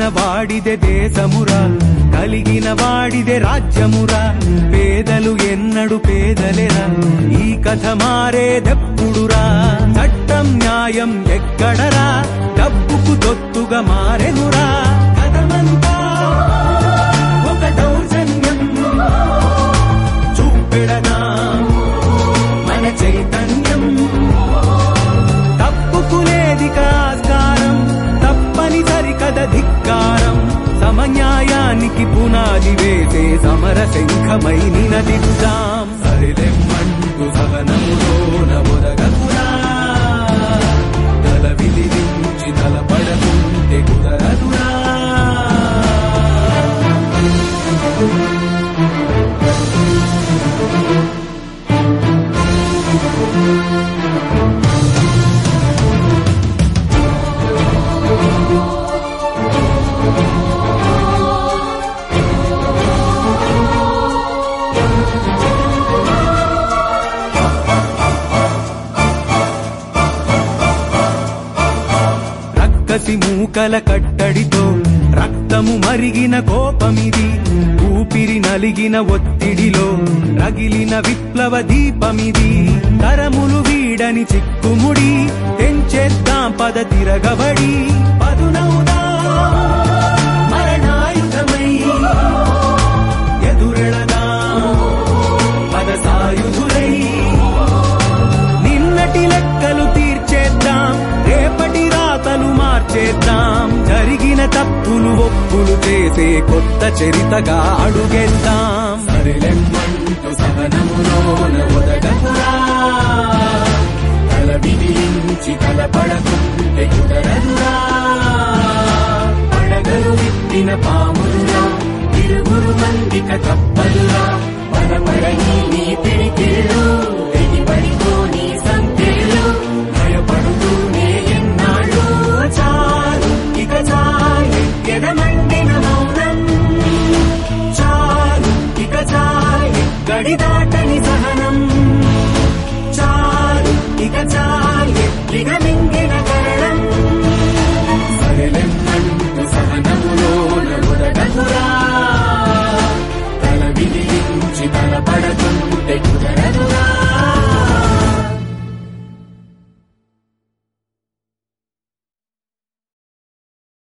వాడిదే దేశమురా కలిగిన వాడిదే రాజ్యమురా పేదలు ఎన్నడు పేదలేరా ఈ కథ మారేదెప్పుడురా చట్టం న్యాయం ఎక్కడరా డబ్బుకు తొత్తుగా మారెనురా కథమంతా ఒక దౌర్జన్యం చూపెడనా మన చైతన్యం తప్పుకునేది కాస్కారం తప్పనిసరి కథ ధిక్కారం సమన్యాయానికి పునాది వేసే సమర శంఖమై నినదిద్దాం సరిలెమ్మంటూ సవనములోన ఒదగకురా తల విదిలించి తలపడకుంటే కుదరదురా రక్కసి మూకల కట్టడితో రక్తము మరిగిన కోపమిది ఊపిరి నలిగిన ఒత్తిడిలో రగిలిన విప్లవ దీపమిది తరములు వీడని చిక్కుముడి తెంచేద్దాం పద తిరగబడి పదునవుదా మరణాయుధమై ఎదురెళదా పద సాయుధులై నిన్నటి లెక్కలు తీర్చేద్దాం రేపటి రాతలు మార్చేద్దాం జరిగిన తప్పులు ఒప్పులు చేసే కొత్త చరితగా అడుగేద్దాం సరిలెమ్మంటూ సహనములోన ఒదగకురా తల విధించి తలపడకుంటే కుదరదురా పడగలు విప్పిన పాములురా ఇరుగురు మందిక తప్పదురా బలపడని నీ పిడికిళ్ళు తెగిపడిపోని సంఖ్యలు భయపడుతూనే ఎన్నాళ్ళు చాలు ఇక చాలు ఎదమండిన మౌనం చాలు ఇక చాలు గడి దాటని సహనం